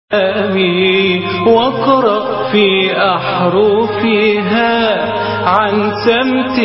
واقرأ في أحرفها عن سمت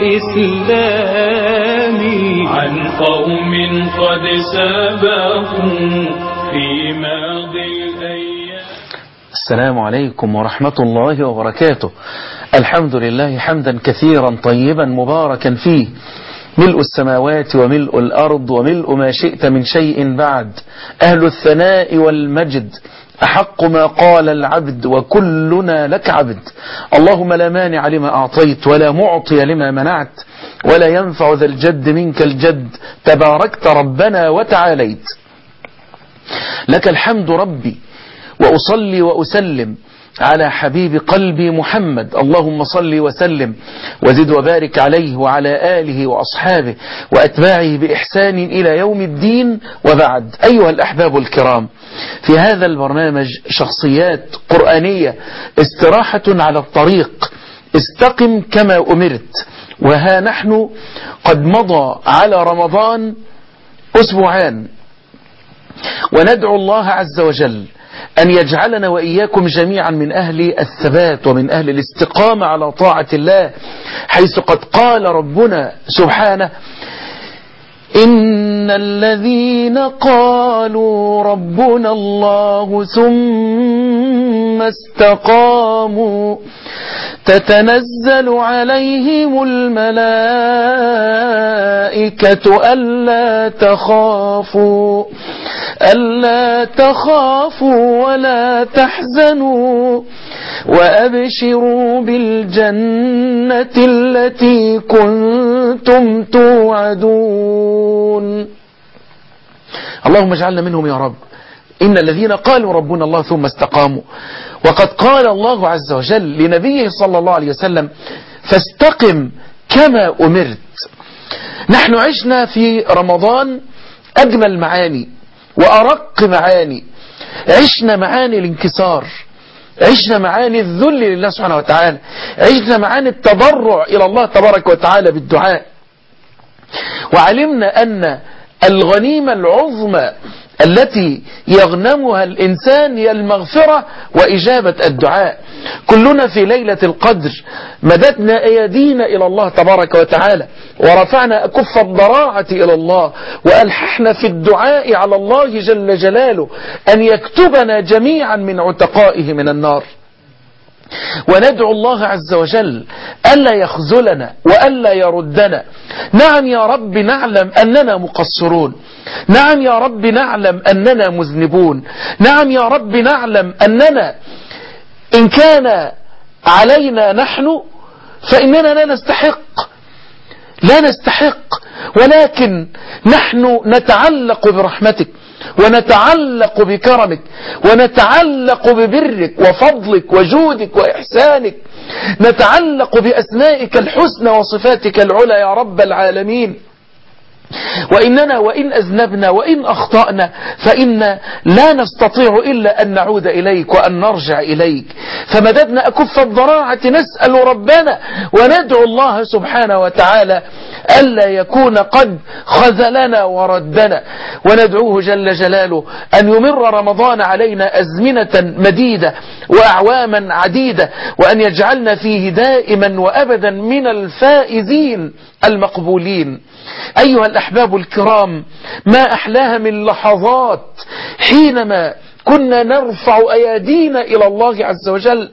الإسلام عن قوم قد سبقوا في ماضي الأيام السلام عليكم ورحمة الله وبركاته الحمد لله حمدا كثيرا طيبا مباركا فيه ملء السماوات وملء الأرض وملء ما شئت من شيء بعد أهل الثناء والمجد أحق ما قال العبد وكلنا لك عبد اللهم لا مانع لما أعطيت ولا معطي لما منعت ولا ينفع ذا الجد منك الجد تباركت ربنا وتعاليت لك الحمد ربي وأصلي وأسلم على حبيب قلبي محمد اللهم صل وسلم وزد وبارك عليه وعلى آله وأصحابه وأتباعه بإحسان إلى يوم الدين وبعد أيها الأحباب الكرام في هذا البرنامج شخصيات قرآنية استراحة على الطريق استقم كما أمرت وها نحن قد مضى على رمضان أسبوعان وندعو الله عز وجل أن يجعلنا وإياكم جميعا من أهل الثبات ومن أهل الاستقامة على طاعة الله حيث قد قال ربنا سبحانه إن الذين قالوا ربنا الله ثم استقاموا تتنزل عليهم الملائكة ألا تخافوا ألا تخافوا ولا تحزنوا وأبشروا بالجنة التي كنتم توعدون اللهم اجعلنا منهم يا رب إن الذين قالوا ربنا الله ثم استقاموا وقد قال الله عز وجل لنبيه صلى الله عليه وسلم فاستقم كما أمرت نحن عشنا في رمضان أجمل معاني وأرق معاني عشنا معاني الانكسار عشنا معاني الذل لله سبحانه وتعالى عشنا معاني التضرع إلى الله تبارك وتعالى بالدعاء وعلمنا أن الغنيمة العظمى التي يغنمها الإنسان هي المغفرة وإجابة الدعاء كلنا في ليلة القدر مددنا أيدينا إلى الله تبارك وتعالى ورفعنا أكف الضراعة إلى الله وألححنا في الدعاء على الله جل جلاله أن يكتبنا جميعا من عتقائه من النار وندعو الله عز وجل ألا يخذلنا وألا يردنا نعم يا رب نعلم أننا مقصرون نعم يا رب نعلم أننا مذنبون نعم يا رب نعلم أننا إن كان علينا نحن فإننا لا نستحق لا نستحق ولكن نحن نتعلق برحمتك ونتعلق بكرمك ونتعلق ببرك وفضلك وجودك وإحسانك نتعلق بأسمائك الحسنى وصفاتك العلى يا رب العالمين وإننا وإن أذنبنا وإن أخطأنا فإن لا نستطيع إلا أن نعود إليك وأن نرجع إليك فمددنا أكف الضراعة نسأل ربنا وندعو الله سبحانه وتعالى ألا يكون قد خذلنا وردنا وندعوه جل جلاله أن يمر رمضان علينا أزمنة مديدة وأعواما عديدة وأن يجعلنا فيه دائما وأبدا من الفائزين المقبولين أيها الأحباب الكرام ما أحلاها من لحظات حينما كنا نرفع أيادينا إلى الله عز وجل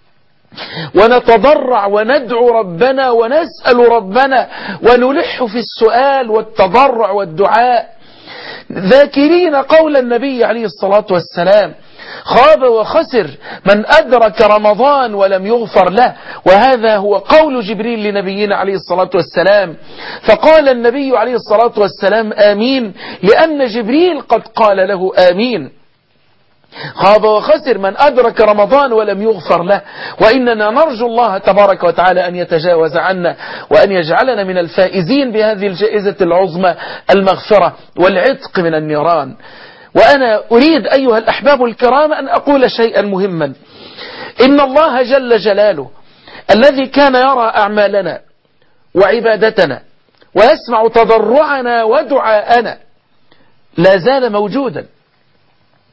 ونتضرع وندعو ربنا ونسأل ربنا ونلح في السؤال والتضرع والدعاء ذاكرين قول النبي عليه الصلاة والسلام خاب وخسر من أدرك رمضان ولم يغفر له وهذا هو قول جبريل لنبينا عليه الصلاة والسلام فقال النبي عليه الصلاة والسلام آمين لأن جبريل قد قال له آمين خاب وخسر من أدرك رمضان ولم يغفر له وإننا نرجو الله تبارك وتعالى أن يتجاوز عنا وأن يجعلنا من الفائزين بهذه الجائزة العظمى المغفرة والعتق من النيران وأنا أريد أيها الأحباب الكرام أن أقول شيئا مهما إن الله جل جلاله الذي كان يرى أعمالنا وعبادتنا ويسمع تضرعنا ودعاءنا لا زال موجودا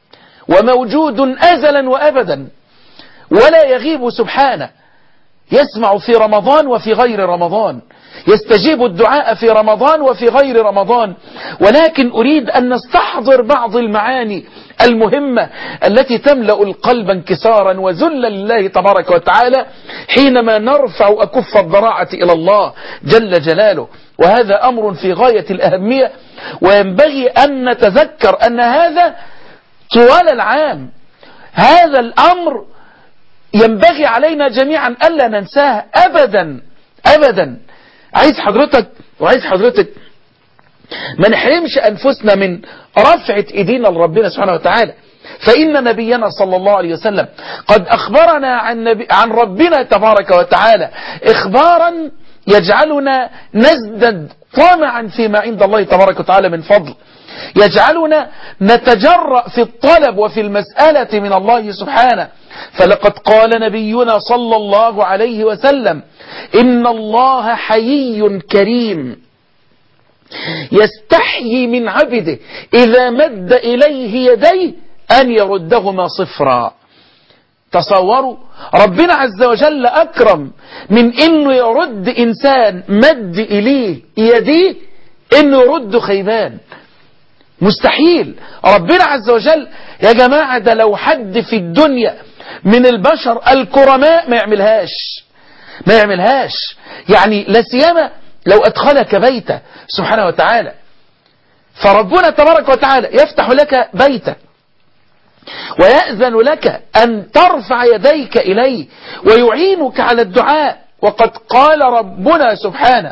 وموجود أزلا وأبدا ولا يغيب سبحانه يسمع في رمضان وفي غير رمضان يستجيب الدعاء في رمضان وفي غير رمضان ولكن أريد أن نستحضر بعض المعاني المهمة التي تملأ القلب انكسارا وذلا لله تبارك وتعالى حينما نرفع أكف الضراعة إلى الله جل جلاله وهذا أمر في غاية الأهمية وينبغي أن نتذكر أن هذا طوال العام هذا الأمر ينبغي علينا جميعا ألا ننساه أبدا أبدا عايز حضرتك وعايز حضرتك ما نحرمش أنفسنا من رفعة إيدينا لربنا سبحانه وتعالى فإن نبينا صلى الله عليه وسلم قد أخبرنا عن, نبي عن ربنا تبارك وتعالى إخبارا يجعلنا نزدد طمعا فيما عند الله تبارك وتعالى من فضل يجعلنا نتجرأ في الطلب وفي المسألة من الله سبحانه فلقد قال نبينا صلى الله عليه وسلم إن الله حيي كريم يستحيي من عبده إذا مد إليه يديه أن يردهما صفرا تصوروا ربنا عز وجل أكرم من إنه يرد إنسان مد إليه يديه إنه يرد خيبان مستحيل ربنا عز وجل يا جماعة ده لو حد في الدنيا من البشر الكرماء ما يعملهاش ما يعملهاش يعني لا سيما لو أدخلك بيته سبحانه وتعالى فربنا تبارك وتعالى يفتح لك بيته ويأذن لك أن ترفع يديك إليه ويعينك على الدعاء وقد قال ربنا سبحانه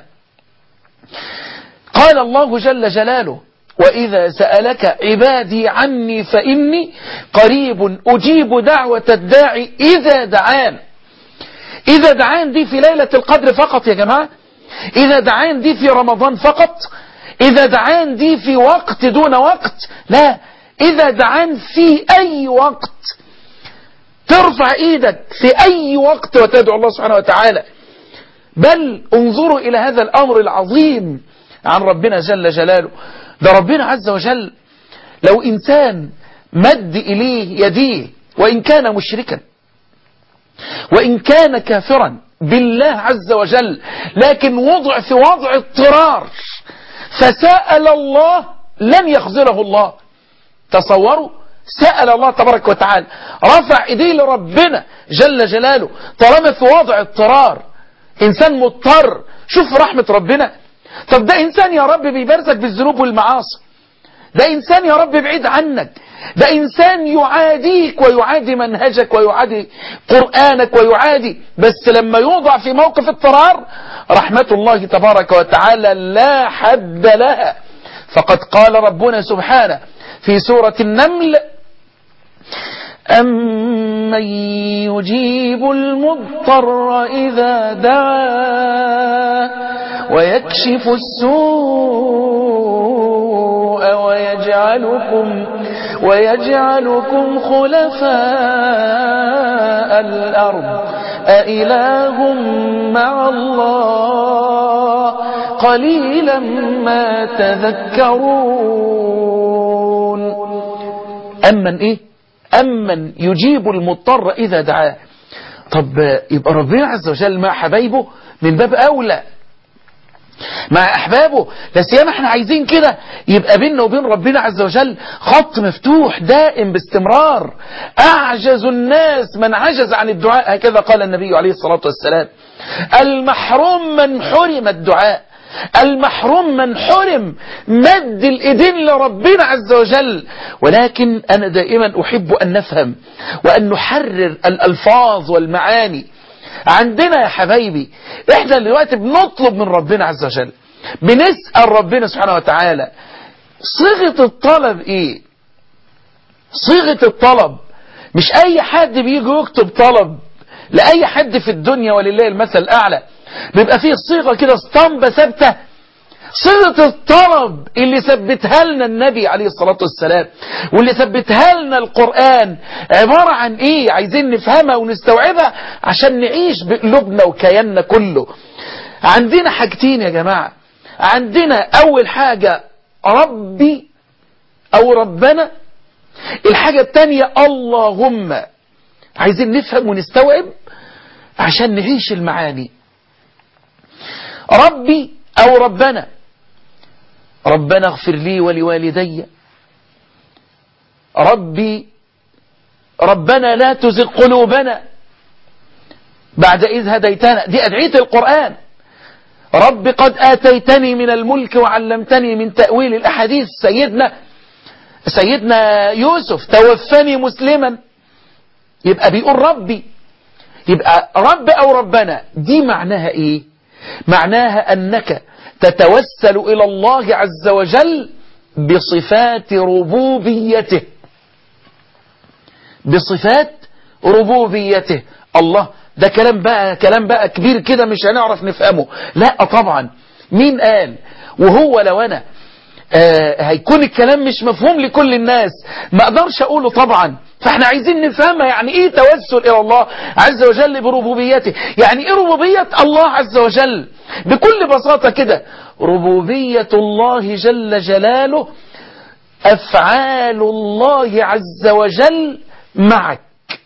قال الله جل جلاله وإذا سألك عبادي عني فإني قريب أجيب دعوة الداعي إذا دعان إذا دعان دي في ليلة القدر فقط يا جماعة إذا دعان دي في رمضان فقط إذا دعان دي في وقت دون وقت لا إذا دعان في أي وقت ترفع إيدك في أي وقت وتدعو الله سبحانه وتعالى بل انظروا إلى هذا الأمر العظيم عن ربنا جل جلاله ده ربنا عز وجل لو إنسان مد إليه يديه وإن كان مشركا وإن كان كافرا بالله عز وجل لكن وضع في وضع اضطرار فسأل الله لن يخذله الله تصوروا سأل الله تبارك وتعالى رفع ايديه لربنا جل جلاله طالما في وضع اضطرار انسان مضطر شوف رحمة ربنا طب ده انسان يا رب بيبرزك بالذنوب والمعاصي ده انسان يا رب بعيد عنك ده انسان يعاديك ويعادي منهجك ويعادي قرآنك ويعادي بس لما يوضع في موقف اضطرار رحمة الله تبارك وتعالى لا حد لها فقد قال ربنا سبحانه في سورة النمل أمن يجيب المضطر إذا دعا ويكشف السوء ويجعلكم ويجعلكم خلفاء الأرض أإله مع الله قليلا ما تذكرون أمن إيه أمن يجيب المضطر إذا دعاه طب يبقى ربنا عز وجل مع حبايبه من باب أولى مع أحبابه لا سيما احنا عايزين كده يبقى بيننا وبين ربنا عز وجل خط مفتوح دائم باستمرار أعجز الناس من عجز عن الدعاء هكذا قال النبي عليه الصلاة والسلام المحروم من حرم الدعاء المحروم من حرم مد الإيدين لربنا عز وجل ولكن أنا دائما أحب أن نفهم وأن نحرر الألفاظ والمعاني عندنا يا حبايبي احنا دلوقتي بنطلب من ربنا عز وجل بنسأل ربنا سبحانه وتعالى صيغة الطلب ايه صيغة الطلب مش اي حد بيجي يكتب طلب لأي حد في الدنيا ولله المثل الأعلى بيبقى فيه صيغة كده اسطمبة ثابتة صيغة الطلب اللي ثبتها لنا النبي عليه الصلاة والسلام واللي ثبتها لنا القرآن عبارة عن ايه عايزين نفهمها ونستوعبها عشان نعيش بقلوبنا وكياننا كله عندنا حاجتين يا جماعة عندنا اول حاجة ربي او ربنا الحاجة التانية اللهم عايزين نفهم ونستوعب عشان نعيش المعاني ربي أو ربنا ربنا اغفر لي ولوالدي ربي ربنا لا تزغ قلوبنا بعد إذ هديتنا دي أدعية القرآن رب قد آتيتني من الملك وعلمتني من تأويل الأحاديث سيدنا سيدنا يوسف توفني مسلما يبقى بيقول ربي يبقى رب أو ربنا دي معناها إيه معناها أنك تتوسل إلى الله عز وجل بصفات ربوبيته بصفات ربوبيته الله ده كلام بقى كلام بقى كبير كده مش هنعرف نفهمه لا طبعا مين قال وهو لو انا آه هيكون الكلام مش مفهوم لكل الناس ما اقدرش اقوله طبعا فاحنا عايزين نفهمها يعني ايه توسل الى الله عز وجل بربوبيته يعني ايه ربوبية الله عز وجل بكل بساطة كده ربوبية الله جل جلاله افعال الله عز وجل معك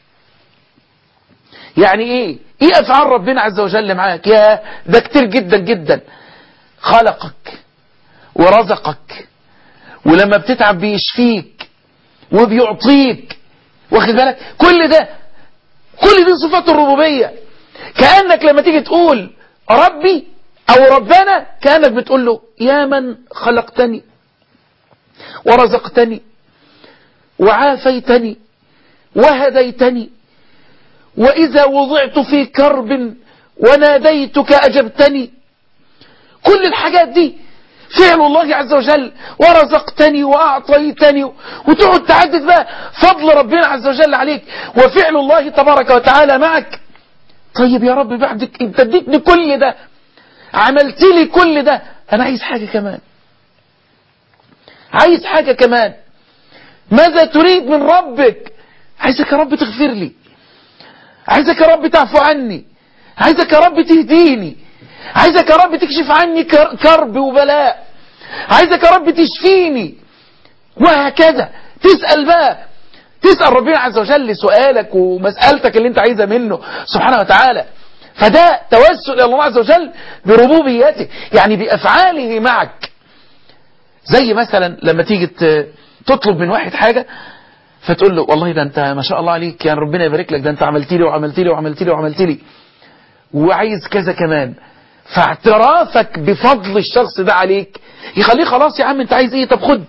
يعني ايه ايه افعال ربنا عز وجل معاك يا ده كتير جدا جدا خلقك ورزقك ولما بتتعب بيشفيك وبيعطيك واخد بالك كل ده كل دي صفات الربوبية كأنك لما تيجي تقول ربي او ربنا كأنك بتقول له يا من خلقتني ورزقتني وعافيتني وهديتني وإذا وضعت في كرب وناديتك أجبتني كل الحاجات دي فعل الله عز وجل ورزقتني وأعطيتني وتقعد تعدد بقى فضل ربنا عز وجل عليك وفعل الله تبارك وتعالى معك طيب يا رب بعدك انت اديتني كل ده عملت لي كل ده انا عايز حاجة كمان عايز حاجة كمان ماذا تريد من ربك عايزك يا رب تغفر لي عايزك يا رب تعفو عني عايزك يا رب تهديني عايزك يا رب تكشف عني كرب وبلاء عايزك يا رب تشفيني وهكذا تسأل بقى تسأل ربنا عز وجل سؤالك ومسألتك اللي انت عايزها منه سبحانه وتعالى فده توسل إلى الله عز وجل بربوبيته يعني بأفعاله معك زي مثلا لما تيجي تطلب من واحد حاجة فتقول له والله ده انت ما شاء الله عليك يعني ربنا يبارك لك ده انت عملت لي وعملت لي وعملت لي وعملت لي وعايز كذا كمان فاعترافك بفضل الشخص ده عليك يخليه خلاص يا عم انت عايز ايه طب خد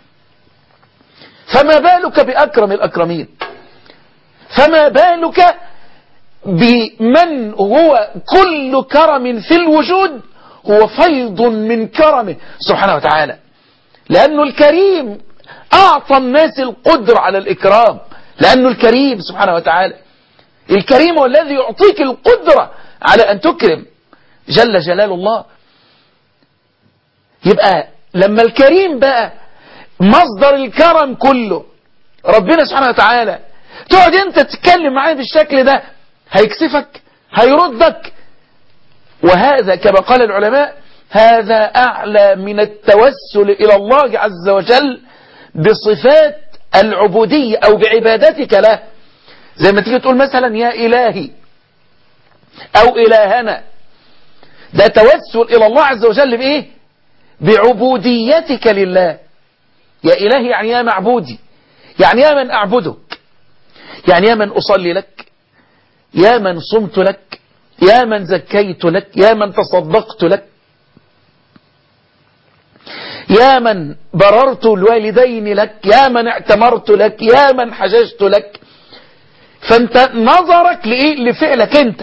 فما بالك بأكرم الأكرمين فما بالك بمن هو كل كرم في الوجود هو فيض من كرمه سبحانه وتعالى لأنه الكريم أعطى الناس القدرة على الإكرام لأنه الكريم سبحانه وتعالى الكريم هو الذي يعطيك القدرة على أن تكرم جل جلال الله يبقى لما الكريم بقى مصدر الكرم كله ربنا سبحانه وتعالى تقعد انت تتكلم معاه بالشكل ده هيكسفك هيردك وهذا كما قال العلماء هذا أعلى من التوسل إلى الله عز وجل بصفات العبودية أو بعبادتك له زي ما تيجي تقول مثلا يا إلهي أو إلهنا ده توسل إلى الله عز وجل بإيه بعبوديتك لله يا إلهي يعني يا معبودي يعني يا من أعبدك يعني يا من أصلي لك يا من صمت لك يا من زكيت لك يا من تصدقت لك يا من بررت الوالدين لك يا من اعتمرت لك يا من حججت لك فانت نظرك لإيه لفعلك انت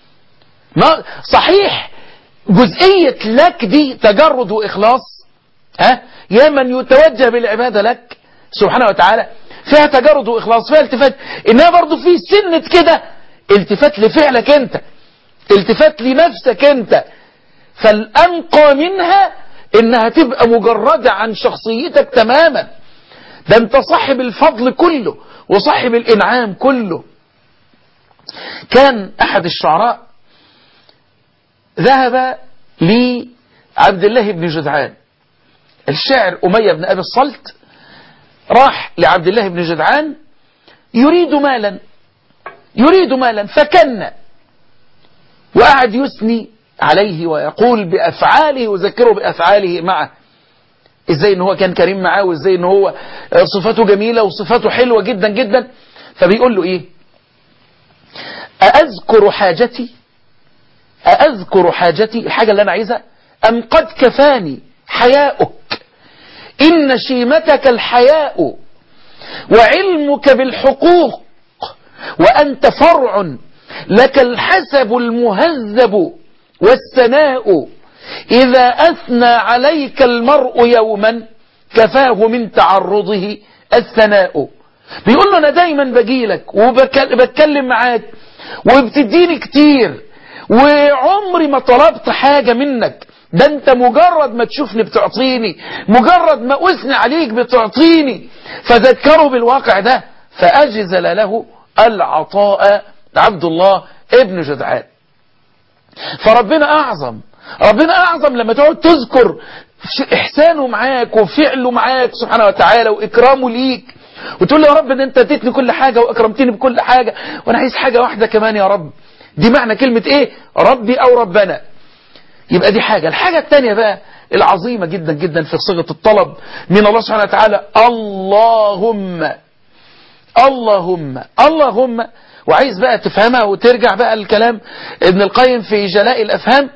صحيح جزئية لك دي تجرد وإخلاص ها يا من يتوجه بالعبادة لك سبحانه وتعالى فيها تجرد وإخلاص فيها التفات إنها برضو في سنة كده التفات لفعلك انت التفات لنفسك انت فالأنقى منها انها تبقى مجردة عن شخصيتك تماما ده انت صاحب الفضل كله وصاحب الانعام كله كان احد الشعراء ذهب لعبد الله بن جدعان الشاعر أمية بن أبي الصلت راح لعبد الله بن جدعان يريد مالا يريد مالا فكن وقعد يثني عليه ويقول بأفعاله وذكره بأفعاله معه ازاي ان هو كان كريم معاه وازاي ان هو صفاته جميلة وصفاته حلوة جدا جدا فبيقول له ايه أأذكر حاجتي أأذكر حاجتي الحاجة اللي أنا عايزها أم قد كفاني حياؤك إن شيمتك الحياء وعلمك بالحقوق وأنت فرع لك الحسب المهذب والثناء إذا أثنى عليك المرء يوما كفاه من تعرضه الثناء بيقول له أنا دايما بجيلك وبتكلم معاك وبتديني كتير وعمري ما طلبت حاجة منك ده انت مجرد ما تشوفني بتعطيني مجرد ما أثني عليك بتعطيني فذكروا بالواقع ده فأجزل له العطاء عبد الله ابن جدعان فربنا أعظم ربنا أعظم لما تقعد تذكر إحسانه معاك وفعله معاك سبحانه وتعالى وإكرامه ليك وتقول له يا رب ده أنت اديتني كل حاجة وأكرمتني بكل حاجة وأنا عايز حاجة واحدة كمان يا رب دي معنى كلمة إيه ربي أو ربنا يبقى دي حاجة الحاجة الثانية بقى العظيمة جدا جدا في صيغة الطلب من الله سبحانه وتعالى اللهم اللهم اللهم وعايز بقى تفهمها وترجع بقى الكلام ابن القيم في جلاء الأفهام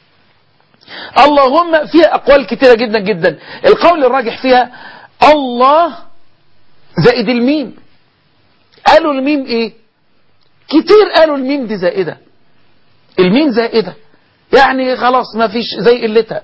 اللهم فيها أقوال كتيرة جدا جدا القول الراجح فيها الله زائد الميم قالوا الميم ايه كتير قالوا الميم دي زائدة الميم زائدة يعني خلاص ما فيش زي قلتها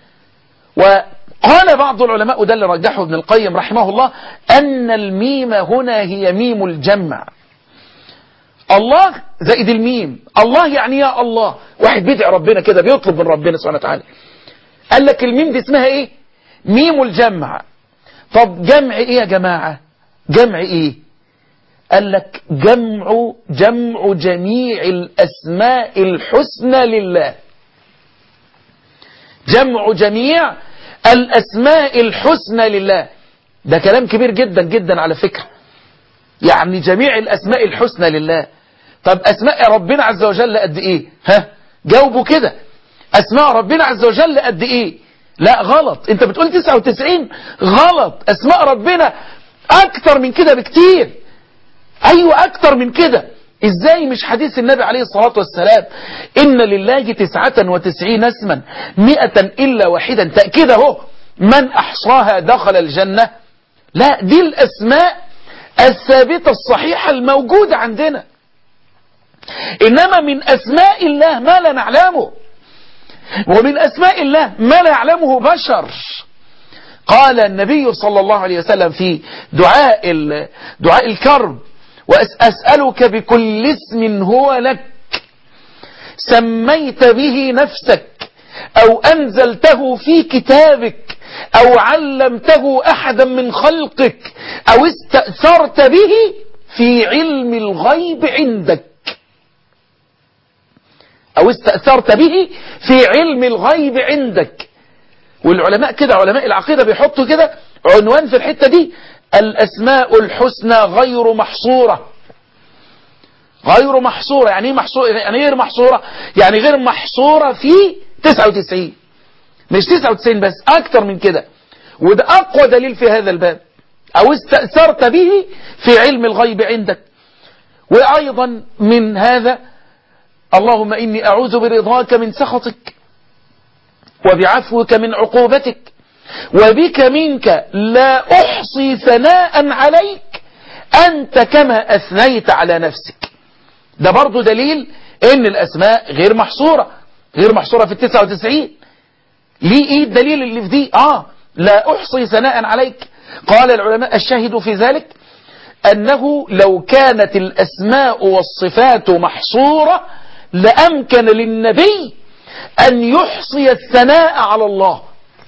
وقال بعض العلماء وده اللي رجحه ابن القيم رحمه الله أن الميم هنا هي ميم الجمع الله زائد الميم الله يعني يا الله واحد بيدعي ربنا كده بيطلب من ربنا سبحانه وتعالى قال لك الميم دي اسمها ايه ميم الجمع طب جمع ايه يا جماعة جمع ايه قال لك جمع جمع جميع الاسماء الحسنى لله جمع جميع الاسماء الحسنى لله ده كلام كبير جدا جدا على فكرة يعني جميع الاسماء الحسنى لله طب أسماء ربنا عز وجل قد إيه ها جاوبوا كده أسماء ربنا عز وجل قد إيه لا غلط أنت بتقول 99 غلط أسماء ربنا أكتر من كده بكتير أيوة أكتر من كده إزاي مش حديث النبي عليه الصلاة والسلام إن لله تسعة وتسعين اسما مئة إلا واحدا تأكيد اهو من أحصاها دخل الجنة لا دي الأسماء الثابتة الصحيحة الموجودة عندنا إنما من أسماء الله ما لا نعلمه ومن أسماء الله ما لا يعلمه بشر قال النبي صلى الله عليه وسلم في دعاء دعاء الكرب وأسألك بكل اسم هو لك سميت به نفسك أو أنزلته في كتابك أو علمته أحدا من خلقك أو استأثرت به في علم الغيب عندك أو استأثرت به في علم الغيب عندك والعلماء كده علماء العقيدة بيحطوا كده عنوان في الحتة دي الأسماء الحسنى غير محصورة غير محصورة يعني ايه محصورة يعني غير محصورة يعني غير محصورة في 99 مش 99 بس أكتر من كده وده أقوى دليل في هذا الباب أو استأثرت به في علم الغيب عندك وأيضا من هذا اللهم إني أعوذ برضاك من سخطك وبعفوك من عقوبتك وبك منك لا أحصي ثناء عليك أنت كما أثنيت على نفسك ده برضو دليل إن الأسماء غير محصورة غير محصورة في التسعة وتسعين ليه إيه الدليل اللي في دي آه لا أحصي ثناء عليك قال العلماء الشاهد في ذلك أنه لو كانت الأسماء والصفات محصورة لأمكن للنبي أن يحصي الثناء على الله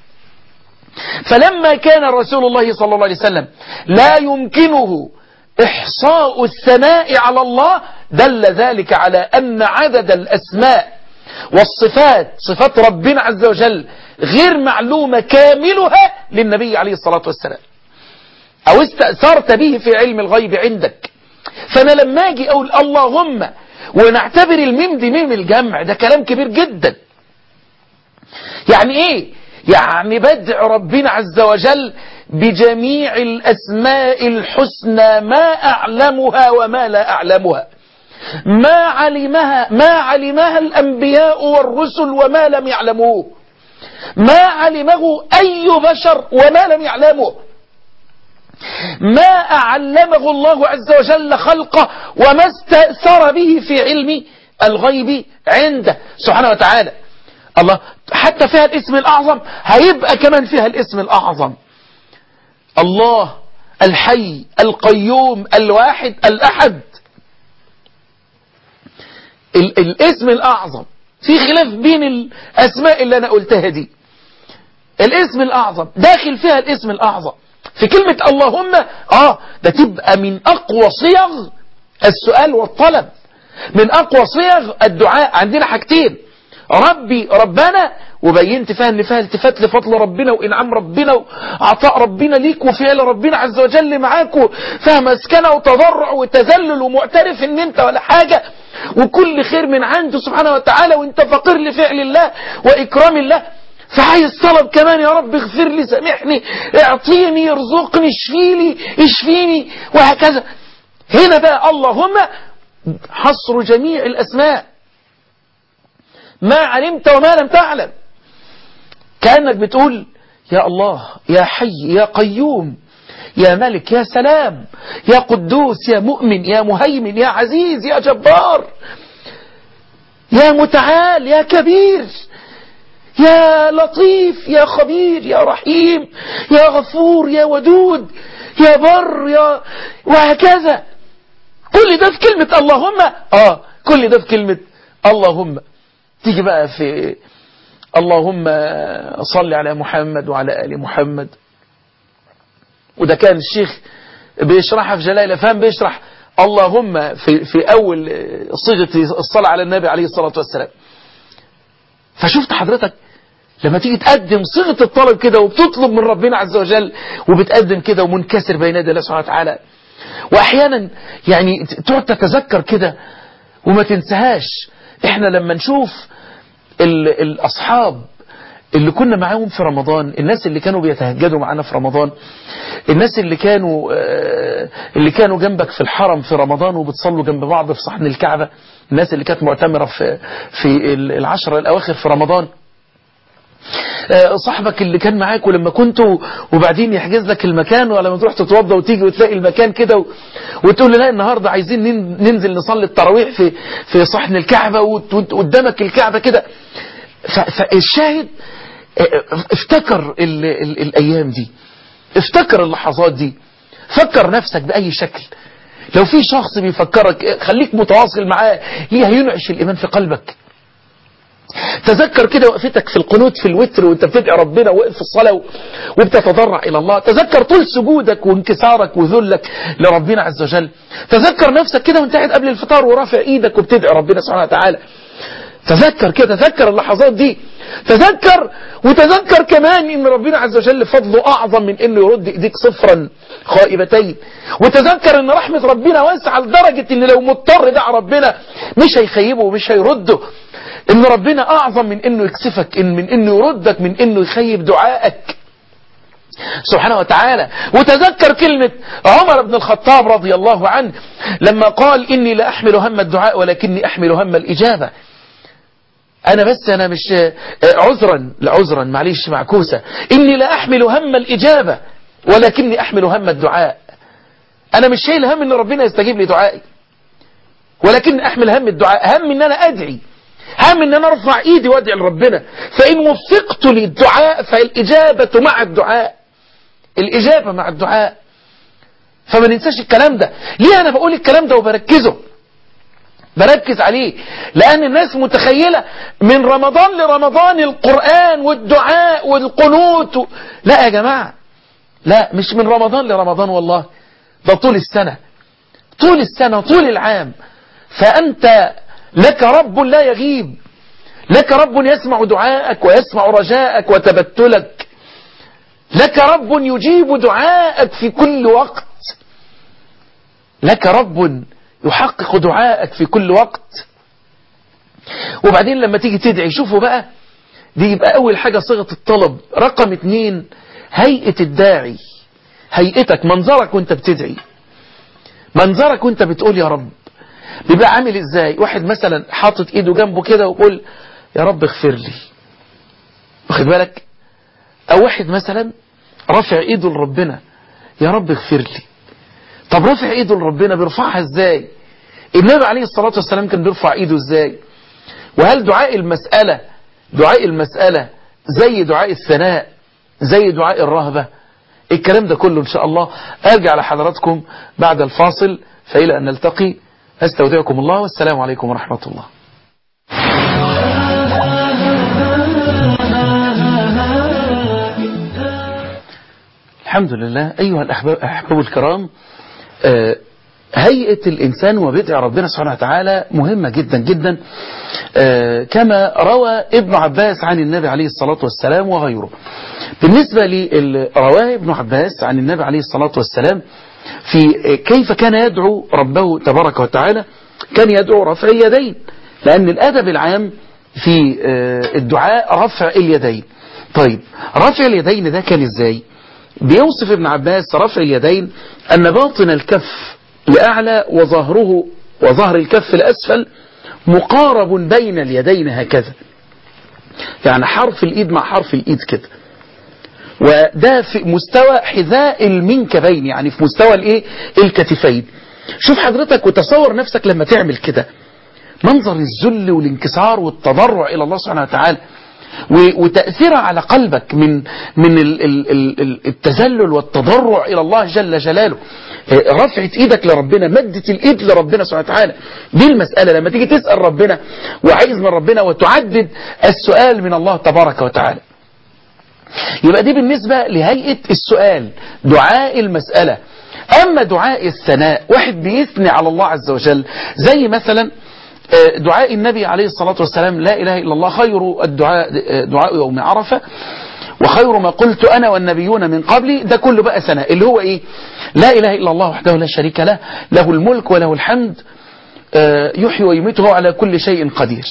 فلما كان رسول الله صلى الله عليه وسلم لا يمكنه إحصاء الثناء على الله دل ذلك على أن عدد الأسماء والصفات صفات ربنا عز وجل غير معلومة كاملها للنبي عليه الصلاة والسلام أو استأثرت به في علم الغيب عندك فأنا لما أجي أقول اللهم ونعتبر الميم دي ميم الجمع ده كلام كبير جدا يعني ايه يعني بدع ربنا عز وجل بجميع الأسماء الحسنى ما أعلمها وما لا أعلمها ما علمها ما علمها الأنبياء والرسل وما لم يعلموه ما علمه أي بشر وما لم يعلمه ما أعلمه الله عز وجل خلقه وما استأثر به في علم الغيب عنده سبحانه وتعالى الله حتى فيها الاسم الأعظم هيبقى كمان فيها الاسم الأعظم الله الحي القيوم الواحد الأحد ال الاسم الأعظم في خلاف بين الأسماء اللي أنا قلتها دي الاسم الأعظم داخل فيها الاسم الأعظم في كلمة اللهم آه ده تبقى من أقوى صيغ السؤال والطلب من أقوى صيغ الدعاء عندنا حاجتين ربي ربنا وبينت فيها ان فيها التفات لفضل ربنا وانعام ربنا وعطاء ربنا ليك وفعل ربنا عز وجل معاك وفيها مسكنه وتضرع وتذلل ومعترف ان انت ولا حاجه وكل خير من عنده سبحانه وتعالى وانت فقير لفعل الله واكرام الله فعايز طلب كمان يا رب اغفر لي سامحني اعطيني ارزقني اشفيني اشفيني وهكذا هنا بقى اللهم حصر جميع الاسماء ما علمت وما لم تعلم كأنك بتقول يا الله يا حي يا قيوم يا ملك يا سلام يا قدوس يا مؤمن يا مهيمن يا عزيز يا جبار يا متعال يا كبير يا لطيف يا خبير يا رحيم يا غفور يا ودود يا بر يا وهكذا كل ده في كلمة اللهم اه كل ده في كلمة اللهم تيجي بقى في اللهم صل على محمد وعلى آل محمد وده كان الشيخ بيشرحها في جلال الأفهام بيشرح اللهم في, في أول صيغة الصلاة على النبي عليه الصلاة والسلام فشفت حضرتك لما تيجي تقدم صيغة الطلب كده وبتطلب من ربنا عز وجل وبتقدم كده ومنكسر بين يدي الله سبحانه وتعالى وأحيانا يعني تقعد تتذكر كده وما تنساهاش احنا لما نشوف الأصحاب اللي كنا معاهم في رمضان الناس اللي كانوا بيتهجدوا معانا في رمضان الناس اللي كانوا اللي كانوا جنبك في الحرم في رمضان وبتصلوا جنب بعض في صحن الكعبة الناس اللي كانت معتمرة في في العشرة الأواخر في رمضان صاحبك اللي كان معاك ولما كنتوا وبعدين يحجز لك المكان ولما تروح تتوضى وتيجي وتلاقي المكان كده وتقول له لا النهارده عايزين ننزل نصلي التراويح في في صحن الكعبه وقدامك الكعبه كده فالشاهد افتكر ال ال الايام دي افتكر اللحظات دي فكر نفسك باي شكل لو في شخص بيفكرك خليك متواصل معاه هينعش الايمان في قلبك تذكر كده وقفتك في القنوت في الوتر وانت بتدعي ربنا واقف في الصلاة وبتتضرع إلى الله تذكر طول سجودك وانكسارك وذلك لربنا عز وجل تذكر نفسك كده وانت قاعد قبل الفطار ورافع ايدك وبتدعي ربنا سبحانه وتعالى تذكر كده تذكر اللحظات دي تذكر وتذكر كمان ان ربنا عز وجل فضله اعظم من انه يرد ايديك صفرا خائبتين وتذكر ان رحمة ربنا واسعة لدرجة ان لو مضطر دعا ربنا مش هيخيبه ومش هيرده ان ربنا اعظم من انه يكسفك إن من انه يردك من انه يخيب دعائك سبحانه وتعالى وتذكر كلمة عمر بن الخطاب رضي الله عنه لما قال إني لا أحمل هم الدعاء ولكني أحمل هم الإجابة أنا بس أنا مش عذرا لعذرا معليش معكوسة إني لا أحمل هم الإجابة ولكني أحمل هم الدعاء أنا مش شايل هم إن ربنا يستجيب لي دعائي ولكن أحمل هم الدعاء هم إن أنا أدعي هم ان انا ارفع ايدي وادعي لربنا فان وفقت للدعاء فالاجابة مع الدعاء الاجابة مع الدعاء فما ننساش الكلام ده ليه انا بقول الكلام ده وبركزه بركز عليه لان الناس متخيلة من رمضان لرمضان القرآن والدعاء والقنوت و... لا يا جماعة لا مش من رمضان لرمضان والله ده طول السنة طول السنة طول العام فأنت لك رب لا يغيب لك رب يسمع دعاءك ويسمع رجاءك وتبتلك لك رب يجيب دعاءك في كل وقت لك رب يحقق دعاءك في كل وقت وبعدين لما تيجي تدعي شوفوا بقى دي يبقى أول حاجة صيغة الطلب رقم اتنين هيئة الداعي هيئتك منظرك وانت بتدعي منظرك وانت بتقول يا رب بيبقى عامل ازاي واحد مثلا حاطط ايده جنبه كده ويقول يا رب اغفر لي واخد بالك او واحد مثلا رافع ايده لربنا يا رب اغفر لي طب رافع ايده لربنا بيرفعها ازاي النبي عليه الصلاة والسلام كان بيرفع ايده ازاي وهل دعاء المسألة دعاء المسألة زي دعاء الثناء زي دعاء الرهبة الكلام ده كله إن شاء الله أرجع لحضراتكم بعد الفاصل فإلى أن نلتقي أستودعكم الله والسلام عليكم ورحمة الله الحمد لله أيها الأحباب الأحباب الكرام آه هيئة الإنسان وبدع ربنا سبحانه وتعالى مهمة جدا جدا آه كما روى ابن عباس عن النبي عليه الصلاة والسلام وغيره بالنسبة لرواه ابن عباس عن النبي عليه الصلاة والسلام في كيف كان يدعو ربه تبارك وتعالى كان يدعو رفع اليدين لأن الأدب العام في آه الدعاء رفع اليدين طيب رفع اليدين ده كان ازاي بيوصف ابن عباس رفع اليدين أن باطن الكف لأعلى وظهره وظهر الكف الأسفل مقارب بين اليدين هكذا يعني حرف الإيد مع حرف الإيد كده وده في مستوى حذاء المنكبين يعني في مستوى الايه الكتفين شوف حضرتك وتصور نفسك لما تعمل كده منظر الذل والانكسار والتضرع إلى الله سبحانه وتعالى وتأثيرها على قلبك من من التذلل والتضرع إلى الله جل جلاله رفعة ايدك لربنا مدة الايد لربنا سبحانه وتعالى دي المسألة لما تيجي تسأل ربنا وعايز من ربنا وتعدد السؤال من الله تبارك وتعالى يبقى دي بالنسبة لهيئة السؤال دعاء المسألة أما دعاء الثناء واحد بيثني على الله عز وجل زي مثلا دعاء النبي عليه الصلاة والسلام لا إله إلا الله خير الدعاء دعاء يوم عرفة وخير ما قلت أنا والنبيون من قبلي ده كله بقى ثناء اللي هو إيه لا إله إلا الله وحده لا شريك له له الملك وله الحمد يحيي ويميت وهو على كل شيء قدير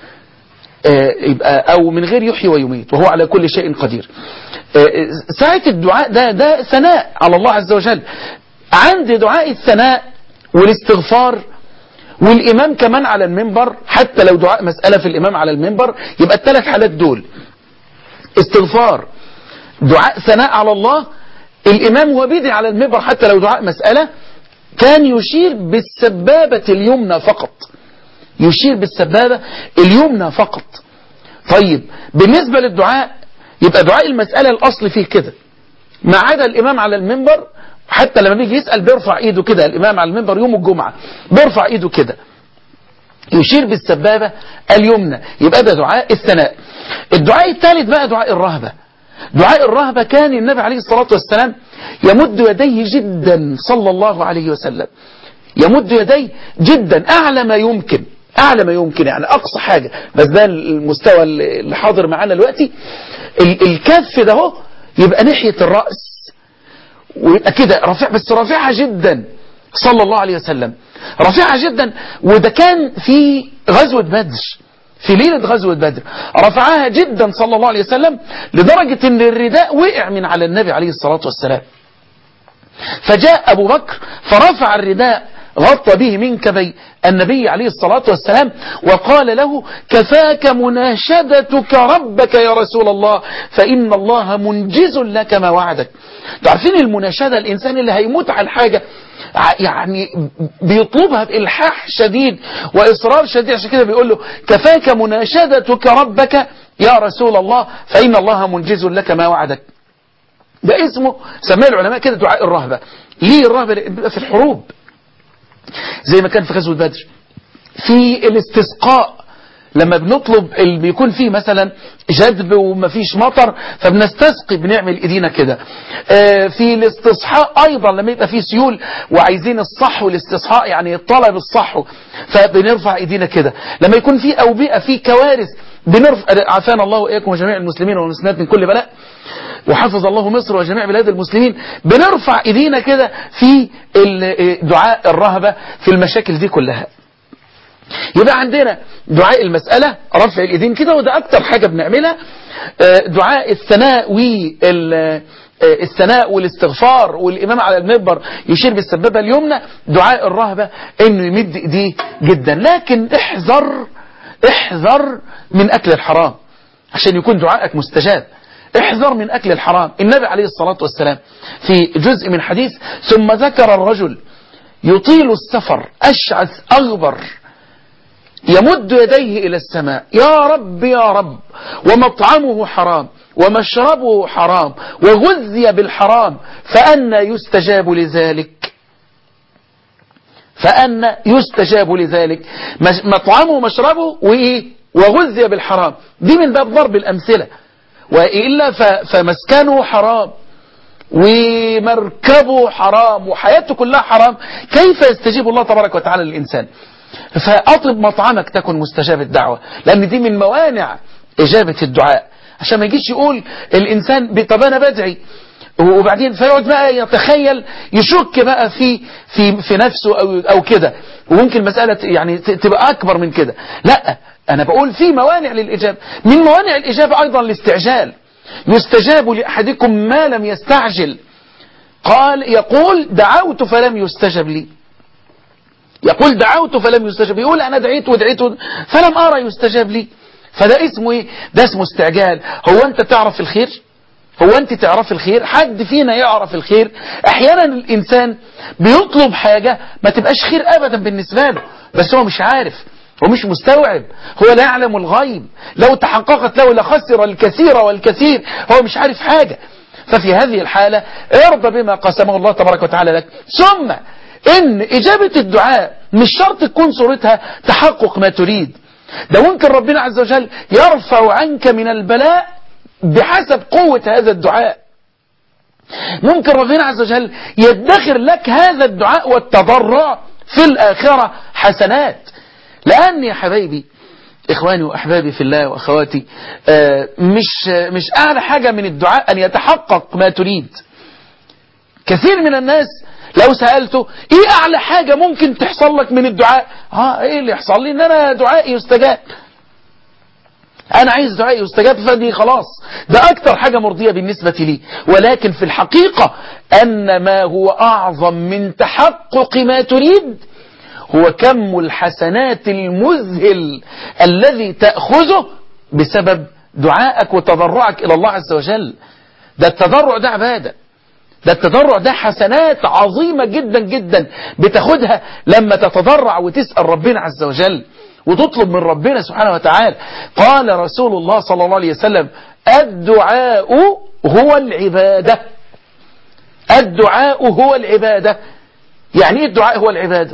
يبقى أو من غير يحيي ويميت وهو على كل شيء قدير ساعة الدعاء ده ده ثناء على الله عز وجل عند دعاء الثناء والاستغفار والإمام كمان على المنبر حتى لو دعاء مسألة في الإمام على المنبر يبقى الثلاث حالات دول استغفار دعاء ثناء على الله الإمام هو بيدعي على المنبر حتى لو دعاء مسألة كان يشير بالسبابة اليمنى فقط يشير بالسبابة اليمنى فقط طيب بالنسبة للدعاء يبقى دعاء المسألة الأصل فيه كده ما عدا الإمام على المنبر حتى لما بيجي يسأل بيرفع ايده كده الامام على المنبر يوم الجمعة بيرفع ايده كده يشير بالسبابة اليمنى يبقى ده دعاء الثناء الدعاء الثالث بقى دعاء الرهبة دعاء الرهبة كان النبي عليه الصلاة والسلام يمد يديه جدا صلى الله عليه وسلم يمد يديه جدا أعلى ما يمكن أعلى ما يمكن يعني أقصى حاجة بس ده المستوى اللي حاضر معانا دلوقتي الكف ده هو يبقى ناحية الرأس ويبقى كده رفيع بس رفيعة جدا صلى الله عليه وسلم رفيعة جدا وده كان في غزوة بدر في ليلة غزوة بدر رفعها جدا صلى الله عليه وسلم لدرجة ان الرداء وقع من على النبي عليه الصلاة والسلام فجاء أبو بكر فرفع الرداء غطى به منكبي النبي عليه الصلاة والسلام وقال له كفاك مناشدتك ربك يا رسول الله فإن الله منجز لك ما وعدك تعرفين المناشدة الإنسان اللي هيموت على الحاجة يعني بيطلبها بإلحاح شديد وإصرار شديد عشان كده بيقول له كفاك مناشدتك ربك يا رسول الله فإن الله منجز لك ما وعدك ده اسمه سماه العلماء كده دعاء الرهبة ليه الرهبة بيبقى في الحروب زي ما كان في غزوة بدر في الاستسقاء لما بنطلب اللي بيكون فيه مثلا جدب ومفيش مطر فبنستسقي بنعمل ايدينا كده في الاستصحاء ايضا لما يبقى فيه سيول وعايزين الصحو والاستصحاء يعني طلب الصحو فبنرفع ايدينا كده لما يكون في اوبئة في كوارث بنرفع عافانا الله واياكم وجميع المسلمين والمسلمات من كل بلاء وحفظ الله مصر وجميع بلاد المسلمين بنرفع ايدينا كده في دعاء الرهبة في المشاكل دي كلها يبقى عندنا دعاء المسألة رفع الايدين كده وده اكتر حاجة بنعملها دعاء الثناء وال الثناء والاستغفار والإمام على المنبر يشير بالسبابة اليمنى دعاء الرهبة انه يمد ايديه جدا لكن احذر احذر من اكل الحرام عشان يكون دعائك مستجاب احذر من اكل الحرام النبي عليه الصلاة والسلام في جزء من حديث ثم ذكر الرجل يطيل السفر اشعث اغبر يمد يديه الى السماء يا رب يا رب ومطعمه حرام ومشربه حرام وغذي بالحرام فأنا يستجاب لذلك فأنا يستجاب لذلك مطعمه ومشربه وإيه وغذي بالحرام دي من باب ضرب الأمثلة وإلا فمسكنه حرام ومركبه حرام وحياته كلها حرام كيف يستجيب الله تبارك وتعالى للإنسان فأطب مطعمك تكن مستجاب الدعوة لأن دي من موانع إجابة الدعاء عشان ما يجيش يقول الإنسان طب أنا بدعي وبعدين فيقعد بقى يتخيل يشك بقى في في في نفسه أو أو كده وممكن مسألة يعني تبقى أكبر من كده لا أنا بقول في موانع للإجابة من موانع الإجابة أيضا الاستعجال يستجاب لأحدكم ما لم يستعجل قال يقول دعوت فلم يستجب لي يقول دعوت فلم يستجب لي يقول أنا دعيت ودعيت فلم أرى يستجاب لي فده اسمه ايه ده اسمه استعجال هو انت تعرف الخير هو انت تعرف الخير حد فينا يعرف الخير احيانا الانسان بيطلب حاجة ما تبقاش خير ابدا بالنسبة له بس هو مش عارف هو مش مستوعب هو لا يعلم الغيب لو تحققت له لخسر الكثير والكثير هو مش عارف حاجة ففي هذه الحالة ارضى بما قسمه الله تبارك وتعالى لك ثم ان اجابة الدعاء مش شرط تكون صورتها تحقق ما تريد ده ممكن ربنا عز وجل يرفع عنك من البلاء بحسب قوة هذا الدعاء ممكن ربنا عز وجل يدخر لك هذا الدعاء والتضرع في الآخرة حسنات لأن يا حبايبي إخواني وأحبابي في الله وأخواتي مش مش أعلى حاجة من الدعاء أن يتحقق ما تريد كثير من الناس لو سألته ايه اعلى حاجة ممكن تحصل لك من الدعاء اه ايه اللي يحصل لي ان انا دعائي يستجاب انا عايز دعائي يستجاب فدي خلاص ده اكتر حاجة مرضية بالنسبة لي ولكن في الحقيقة ان ما هو اعظم من تحقق ما تريد هو كم الحسنات المذهل الذي تأخذه بسبب دعائك وتضرعك الى الله عز وجل ده التضرع ده عباده ده التضرع ده حسنات عظيمة جدا جدا بتاخدها لما تتضرع وتسأل ربنا عز وجل وتطلب من ربنا سبحانه وتعالى قال رسول الله صلى الله عليه وسلم الدعاء هو العبادة الدعاء هو العبادة يعني ايه الدعاء هو العبادة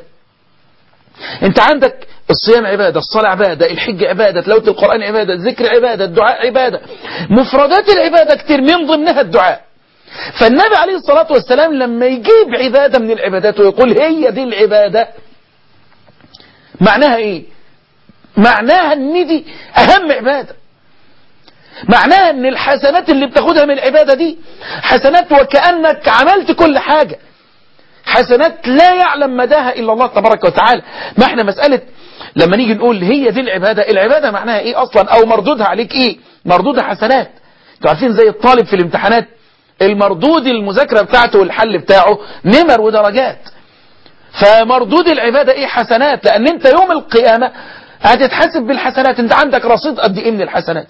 انت عندك الصيام عبادة الصلاة عبادة الحج عبادة تلاوة القرآن عبادة الذكر عبادة الدعاء عبادة مفردات العبادة كتير من ضمنها الدعاء فالنبي عليه الصلاة والسلام لما يجيب عبادة من العبادات ويقول هي دي العبادة معناها ايه معناها ان دي اهم عبادة معناها ان الحسنات اللي بتاخدها من العبادة دي حسنات وكأنك عملت كل حاجة حسنات لا يعلم مداها الا الله تبارك وتعالى ما احنا مسألة لما نيجي نقول هي دي العبادة العبادة معناها ايه اصلا او مردودها عليك ايه مردودها حسنات انتوا عارفين زي الطالب في الامتحانات المردود المذاكرة بتاعته والحل بتاعه نمر ودرجات فمردود العبادة ايه حسنات لان انت يوم القيامة هتتحاسب بالحسنات انت عندك رصيد قد ايه من الحسنات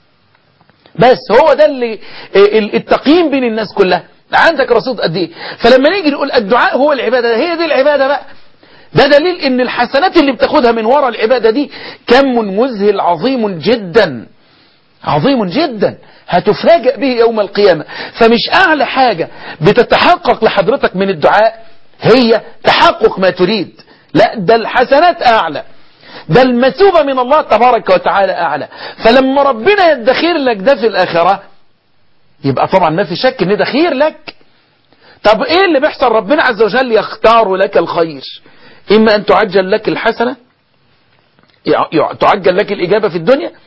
بس هو ده اللي التقييم بين الناس كلها عندك رصيد قد ايه فلما نيجي نقول الدعاء هو العبادة هي دي العبادة بقى ده دليل ان الحسنات اللي بتاخدها من وراء العبادة دي كم مذهل عظيم جدا عظيم جدا هتفاجأ به يوم القيامة فمش أعلى حاجة بتتحقق لحضرتك من الدعاء هي تحقق ما تريد لا ده الحسنات أعلى ده المثوبة من الله تبارك وتعالى أعلى فلما ربنا يدخير لك ده في الآخرة يبقى طبعا ما في شك ان ده خير لك طب ايه اللي بيحصل ربنا عز وجل يختار لك الخير اما ان تعجل لك الحسنة تعجل لك الإجابة في الدنيا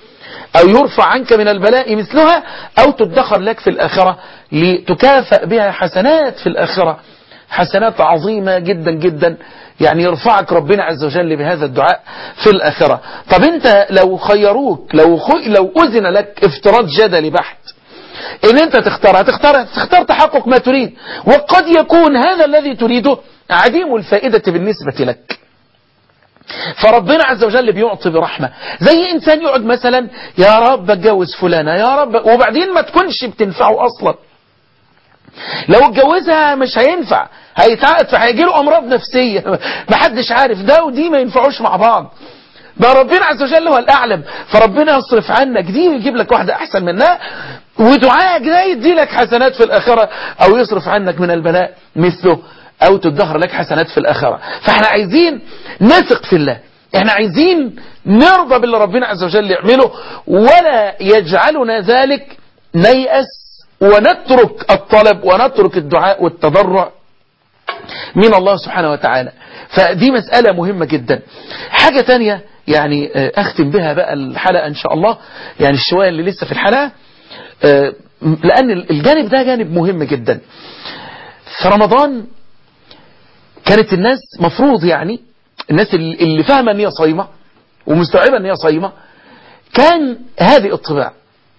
أو يرفع عنك من البلاء مثلها أو تدخر لك في الآخرة لتكافأ بها حسنات في الآخرة حسنات عظيمة جدا جدا يعني يرفعك ربنا عز وجل بهذا الدعاء في الآخرة طب انت لو خيروك لو, خي لو أذن لك افتراض جدلي بحت ان انت تختار هتختار تختار تحقق ما تريد وقد يكون هذا الذي تريده عديم الفائدة بالنسبة لك فربنا عز وجل بيعطي برحمة زي انسان يقعد مثلا يا رب اتجوز فلانة يا رب وبعدين ما تكونش بتنفعه اصلا لو اتجوزها مش هينفع هيتعقد فهيجي له امراض نفسيه محدش عارف ده ودي ما ينفعوش مع بعض ده ربنا عز وجل هو الاعلم فربنا يصرف عنك دي ويجيب لك واحده احسن منها ودعائك ده يدي لك حسنات في الاخره او يصرف عنك من البلاء مثله او تدخر لك حسنات في الاخره فاحنا عايزين نثق في الله احنا عايزين نرضى باللي ربنا عز وجل يعمله ولا يجعلنا ذلك نيأس ونترك الطلب ونترك الدعاء والتضرع من الله سبحانه وتعالى فدي مسألة مهمة جدا حاجة تانية يعني أختم بها بقى الحلقة إن شاء الله يعني الشوية اللي لسه في الحلقة لأن الجانب ده جانب مهم جدا في رمضان كانت الناس مفروض يعني الناس اللي فاهمة ان هي صايمة ومستوعبة ان هي صايمة كان هذه الطباع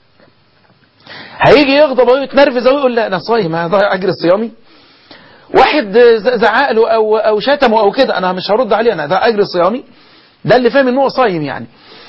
هيجي يغضب ويتنرفز ويقول لا انا صايم هضيع اجر صيامي واحد زعق له او او شتمه او كده انا مش هرد عليه انا ده اجر صيامي ده اللي فاهم ان هو صايم يعني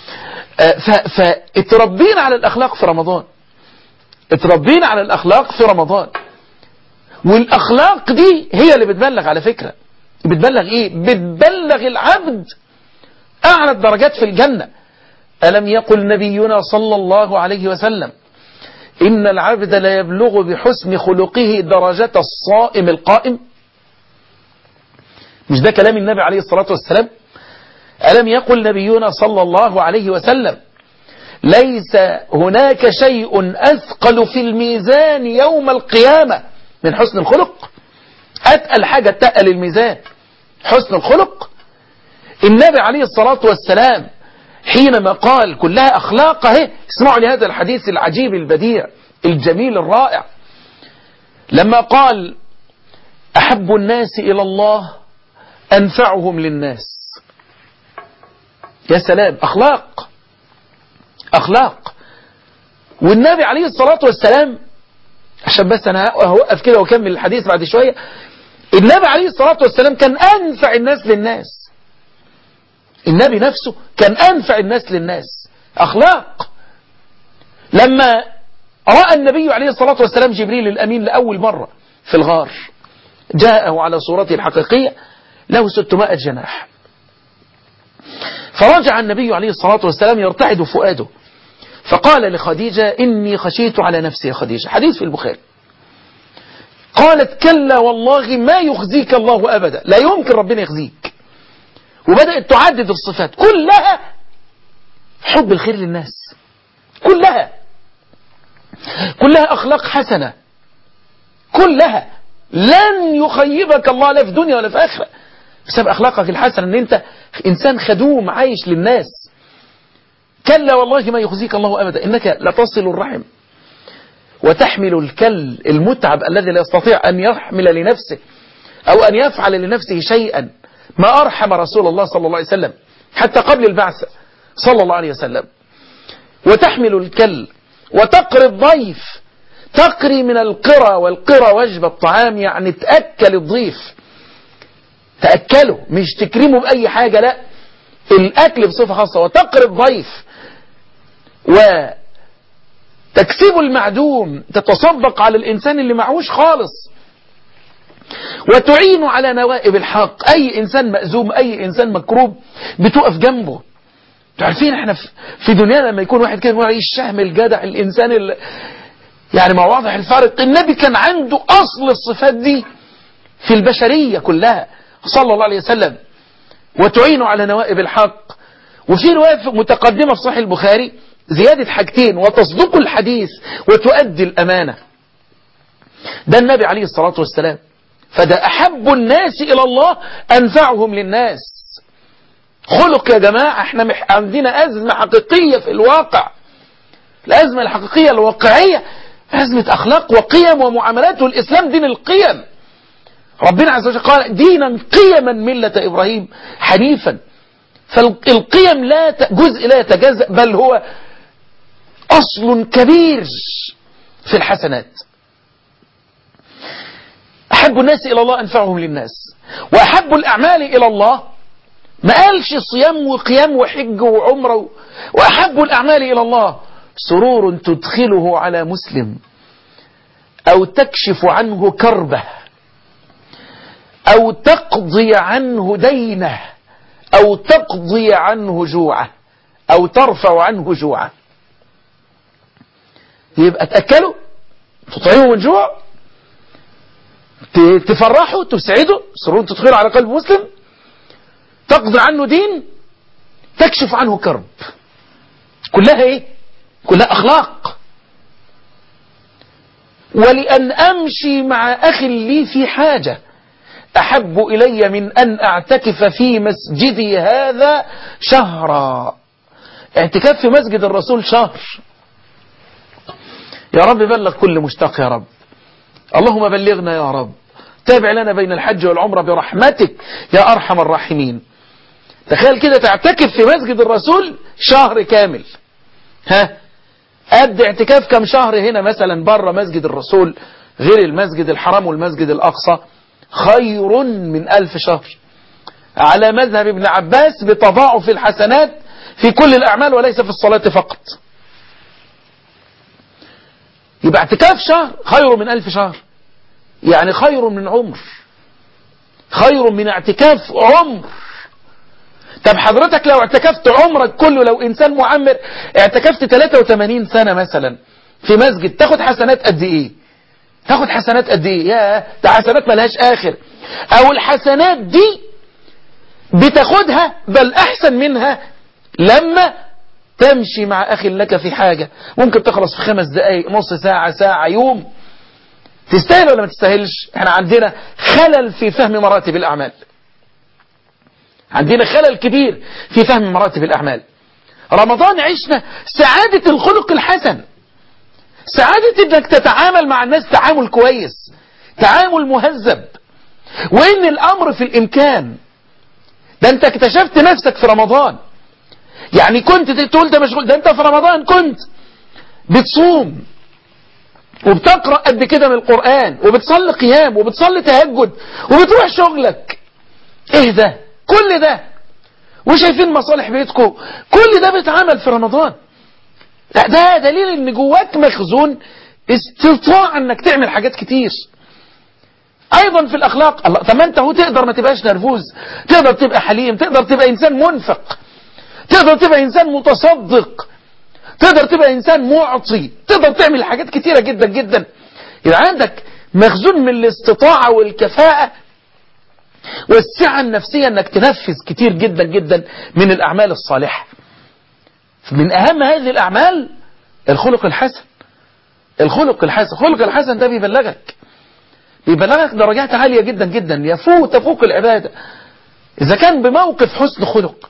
فاتربينا على الاخلاق في رمضان اتربينا على الاخلاق في رمضان والاخلاق دي هي اللي بتبلغ على فكرة بتبلغ ايه بتبلغ العبد اعلى الدرجات في الجنة الم يقل نبينا صلى الله عليه وسلم إن العبد لا يبلغ بحسن خلقه درجة الصائم القائم مش ده كلام النبي عليه الصلاة والسلام ألم يقل نبينا صلى الله عليه وسلم ليس هناك شيء أثقل في الميزان يوم القيامة من حسن الخلق أتقل حاجة تقل الميزان حسن الخلق النبي عليه الصلاة والسلام حينما قال كلها أخلاق اهي اسمعوا لهذا الحديث العجيب البديع الجميل الرائع لما قال أحب الناس إلى الله أنفعهم للناس يا سلام أخلاق أخلاق والنبي عليه الصلاة والسلام عشان بس أنا هوقف كده وأكمل الحديث بعد شوية النبي عليه الصلاة والسلام كان أنفع الناس للناس النبي نفسه كان أنفع الناس للناس أخلاق لما رأى النبي عليه الصلاة والسلام جبريل الأمين لأول مرة في الغار جاءه على صورته الحقيقية له 600 جناح فرجع النبي عليه الصلاة والسلام يرتعد فؤاده فقال لخديجة إني خشيت على نفسي يا خديجة حديث في البخاري قالت كلا والله ما يخزيك الله أبدا لا يمكن ربنا يخزيك وبدأت تعدد الصفات كلها حب الخير للناس كلها كلها أخلاق حسنة كلها لن يخيبك الله لا في دنيا ولا في آخرة بسبب أخلاقك الحسنة أن أنت إنسان خدوم عايش للناس كلا والله ما يخزيك الله أبدا إنك لتصل الرحم وتحمل الكل المتعب الذي لا يستطيع أن يحمل لنفسه أو أن يفعل لنفسه شيئا ما أرحم رسول الله صلى الله عليه وسلم حتى قبل البعث صلى الله عليه وسلم وتحمل الكل وتقري الضيف تقري من القرى والقرى وجب الطعام يعني تأكل الضيف تأكله مش تكرمه بأي حاجة لا الأكل بصفة خاصة وتقري الضيف وتكسب المعدوم تتصدق على الإنسان اللي معهوش خالص وتعين على نوائب الحق أي إنسان مأزوم أي إنسان مكروب بتقف جنبه تعرفين احنا في دنيانا لما يكون واحد كده يقول الشهم الجدع الإنسان اللي يعني ما واضح الفارق النبي كان عنده أصل الصفات دي في البشرية كلها صلى الله عليه وسلم وتعين على نوائب الحق وفي رواية متقدمة في صحيح البخاري زيادة حاجتين وتصدق الحديث وتؤدي الأمانة ده النبي عليه الصلاة والسلام فده أحب الناس إلى الله أنفعهم للناس خلق يا جماعة احنا مح عندنا أزمة حقيقية في الواقع الأزمة الحقيقية الواقعية أزمة أخلاق وقيم ومعاملات والإسلام دين القيم ربنا عز وجل قال دينا قيما ملة إبراهيم حنيفا فالقيم لا ت- جزء لا يتجزأ بل هو أصل كبير في الحسنات أحب الناس إلى الله أنفعهم للناس وأحب الأعمال إلى الله ما قالش صيام وقيام وحج وعمرة و- وأحب الأعمال إلى الله سرور تدخله على مسلم أو تكشف عنه كربه أو تقضي عنه دينه أو تقضي عنه جوعه أو ترفع عنه جوعه يبقى تأكله تطعمه من جوع ت- تفرحه تسعده سرور تدخله على قلب مسلم تقضي عنه دين تكشف عنه كرب كلها ايه كلها اخلاق ولأن أمشي مع أخي لي في حاجة أحب إلي من أن أعتكف في مسجدي هذا شهرا اعتكاف في مسجد الرسول شهر يا رب بلغ كل مشتاق يا رب اللهم بلغنا يا رب تابع لنا بين الحج والعمرة برحمتك يا أرحم الراحمين تخيل كده تعتكف في مسجد الرسول شهر كامل ها قد اعتكاف كم شهر هنا مثلا بره مسجد الرسول غير المسجد الحرام والمسجد الأقصى خير من ألف شهر على مذهب ابن عباس بتضاعف الحسنات في كل الأعمال وليس في الصلاة فقط يبقى اعتكاف شهر خير من ألف شهر يعني خير من عمر خير من اعتكاف عمر طب حضرتك لو اعتكفت عمرك كله لو إنسان معمر اعتكفت 83 سنة مثلا في مسجد تاخد حسنات قد إيه تاخد حسنات قد إيه يا ده حسنات ملهاش آخر أو الحسنات دي بتاخدها بل أحسن منها لما تمشي مع أخي لك في حاجة ممكن تخلص في خمس دقايق نص ساعة ساعة يوم تستاهل ولا ما تستاهلش احنا عندنا خلل في فهم مراتب الأعمال عندنا خلل كبير في فهم مراتب الأعمال رمضان عشنا سعادة الخلق الحسن سعادة انك تتعامل مع الناس تعامل كويس تعامل مهذب وان الامر في الامكان ده انت اكتشفت نفسك في رمضان يعني كنت تقول ده مشغول ده انت في رمضان كنت بتصوم وبتقرأ قد كده من القرآن وبتصلي قيام وبتصلي تهجد وبتروح شغلك ايه ده كل ده وشايفين مصالح بيتكم كل ده بيتعمل في رمضان لا ده دليل ان جواك مخزون استطاع انك تعمل حاجات كتير ايضا في الاخلاق الله طب ما انت هو تقدر ما تبقاش نرفوز تقدر تبقى حليم تقدر تبقى انسان منفق تقدر تبقى انسان متصدق تقدر تبقى انسان معطي تقدر تعمل حاجات كتيرة جدا جدا يبقى عندك مخزون من الاستطاعة والكفاءة والسعة النفسية انك تنفذ كتير جدا جدا من الاعمال الصالحة من اهم هذه الاعمال الخلق الحسن الخلق الحسن الخلق الحسن ده بيبلغك بيبلغك درجات عالية جدا جدا يفوت تفوق العبادة إذا كان بموقف حسن خلق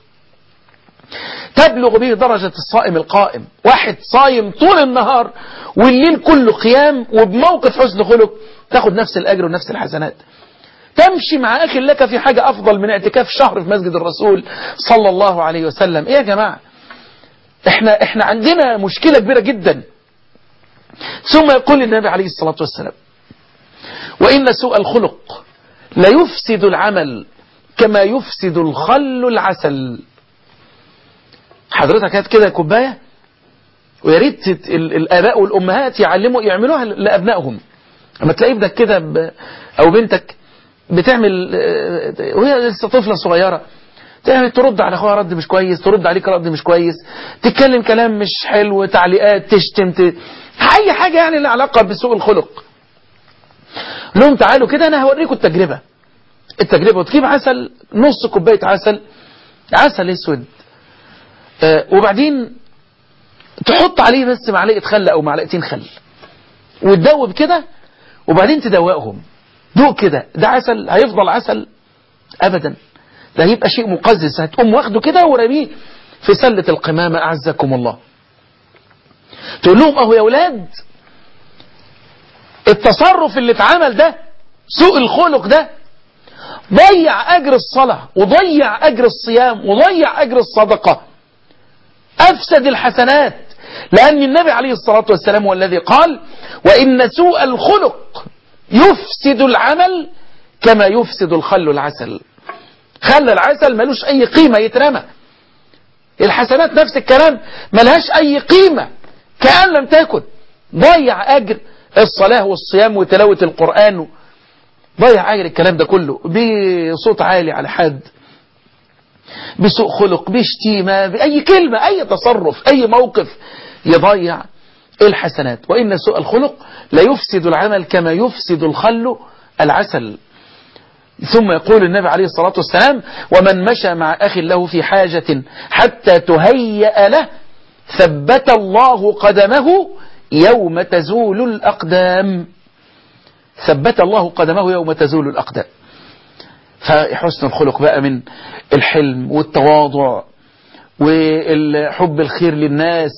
تبلغ به درجة الصائم القائم واحد صايم طول النهار والليل كله قيام وبموقف حسن خلق تاخد نفس الأجر ونفس الحسنات تمشي مع أخي لك في حاجة أفضل من اعتكاف شهر في مسجد الرسول صلى الله عليه وسلم إيه يا جماعة احنا, احنا عندنا مشكلة كبيرة جدا ثم يقول النبي عليه الصلاة والسلام وإن سوء الخلق لا يفسد العمل كما يفسد الخل العسل حضرتك هات كده كوباية ويا ريت الآباء والأمهات يعلموا يعملوها لأبنائهم لما تلاقي ابنك كده ب... أو بنتك بتعمل وهي لسه طفلة صغيرة تعمل ترد على اخوها رد مش كويس ترد عليك رد مش كويس تتكلم كلام مش حلو تعليقات تشتم ت... اي حاجة يعني لها علاقة بسوء الخلق لهم تعالوا كده انا هوريكم التجربة التجربة وتجيب عسل نص كوباية عسل عسل اسود آه وبعدين تحط عليه بس معلقة خل او معلقتين خل وتدوب كده وبعدين تدوقهم دوق كده ده عسل هيفضل عسل ابدا ده هيبقى شيء مقزز هتقوم واخده كده ورميه في سلة القمامة اعزكم الله تقول لهم اهو يا اولاد التصرف اللي اتعمل ده سوء الخلق ده ضيع اجر الصلاة وضيع اجر الصيام وضيع اجر الصدقة افسد الحسنات لان النبي عليه الصلاة والسلام هو الذي قال وان سوء الخلق يفسد العمل كما يفسد الخل العسل خل العسل ملوش اي قيمة يترمى الحسنات نفس الكلام ملهاش اي قيمة كأن لم تكن ضيع اجر الصلاة والصيام وتلاوة القرآن ضيع اجر الكلام ده كله بصوت عالي على حد بسوء خلق بشتيمة بأي كلمة أي تصرف أي موقف يضيع الحسنات وإن سوء الخلق لا يفسد العمل كما يفسد الخل العسل ثم يقول النبي عليه الصلاة والسلام ومن مشى مع أخ له في حاجة حتى تهيأ له ثبت الله قدمه يوم تزول الأقدام ثبت الله قدمه يوم تزول الأقدام فحسن الخلق بقى من الحلم والتواضع وحب الخير للناس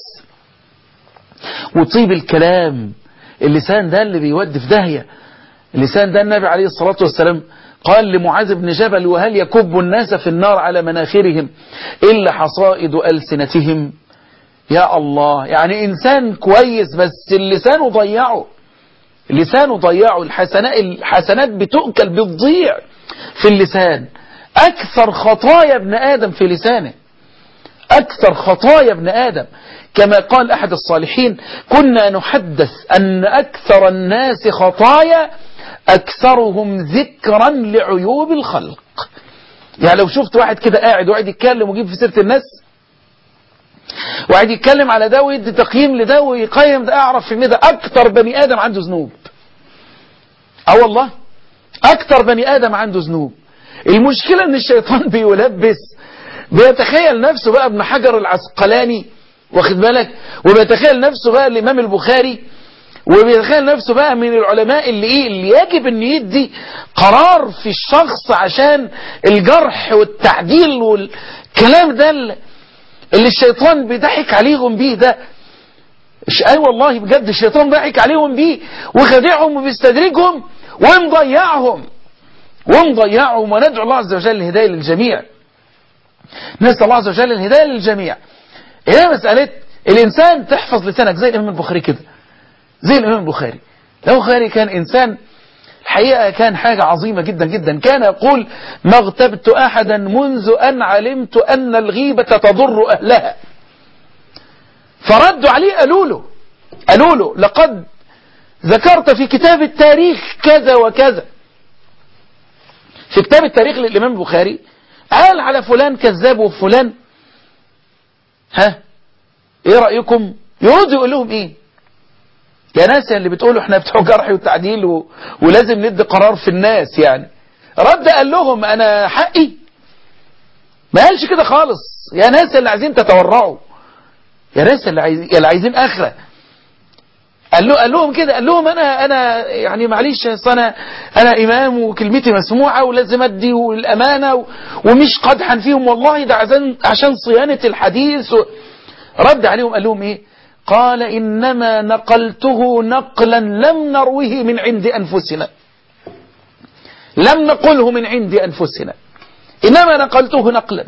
وطيب الكلام اللسان ده اللي بيودي في داهية اللسان ده النبي عليه الصلاة والسلام قال لمعاذ بن جبل وهل يكب الناس في النار على مناخرهم إلا حصائد ألسنتهم يا الله يعني إنسان كويس بس اللسان ضيعه لسانه ضيعه الحسنات, الحسنات بتؤكل بتضيع في اللسان أكثر خطايا ابن آدم في لسانه أكثر خطايا ابن آدم كما قال أحد الصالحين كنا نحدث أن أكثر الناس خطايا أكثرهم ذكرا لعيوب الخلق يعني لو شفت واحد كده قاعد وقاعد يتكلم ويجيب في سيرة الناس وقاعد يتكلم على ده ويدي تقييم لده ويقيم ده اعرف ان ده اكتر بني ادم عنده ذنوب اه والله اكتر بني ادم عنده ذنوب المشكلة ان الشيطان بيلبس بيتخيل نفسه بقى ابن حجر العسقلاني واخد بالك وبيتخيل نفسه بقى الامام البخاري وبيتخيل نفسه بقى من العلماء اللي ايه اللي يجب ان يدي قرار في الشخص عشان الجرح والتعديل والكلام ده اللي اللي الشيطان بيضحك عليهم بيه ده اي والله بجد الشيطان ضحك عليهم بيه وخدعهم وبيستدرجهم ومضيعهم ومضيعهم وندعو الله عز وجل الهداية للجميع نسأل الله عز وجل الهداية للجميع هي مسألة الإنسان تحفظ لسانك زي الإمام البخاري كده زي الإمام البخاري الإمام البخاري كان إنسان الحقيقة كان حاجة عظيمة جدا جدا كان يقول ما اغتبت أحدا منذ أن علمت أن الغيبة تضر أهلها فردوا عليه قالوا له قالوا له لقد ذكرت في كتاب التاريخ كذا وكذا في كتاب التاريخ للإمام البخاري قال على فلان كذاب وفلان ها ايه رأيكم يرد يقول لهم ايه يا ناس اللي بتقولوا احنا بتوع جرح وتعديل و... ولازم ندي قرار في الناس يعني رد قال لهم انا حقي ما قالش كده خالص يا ناس اللي عايزين تتورعوا يا ناس اللي, عايز... اللي عايزين اخره قال له قال لهم كده قال لهم انا انا يعني معلش انا انا امام وكلمتي مسموعه ولازم ادي الامانه و... ومش قدحا فيهم والله ده عشان عشان صيانه الحديث و... رد عليهم قال لهم ايه قال إنما نقلته نقلا لم نروه من عند أنفسنا لم نقله من عند أنفسنا إنما نقلته نقلا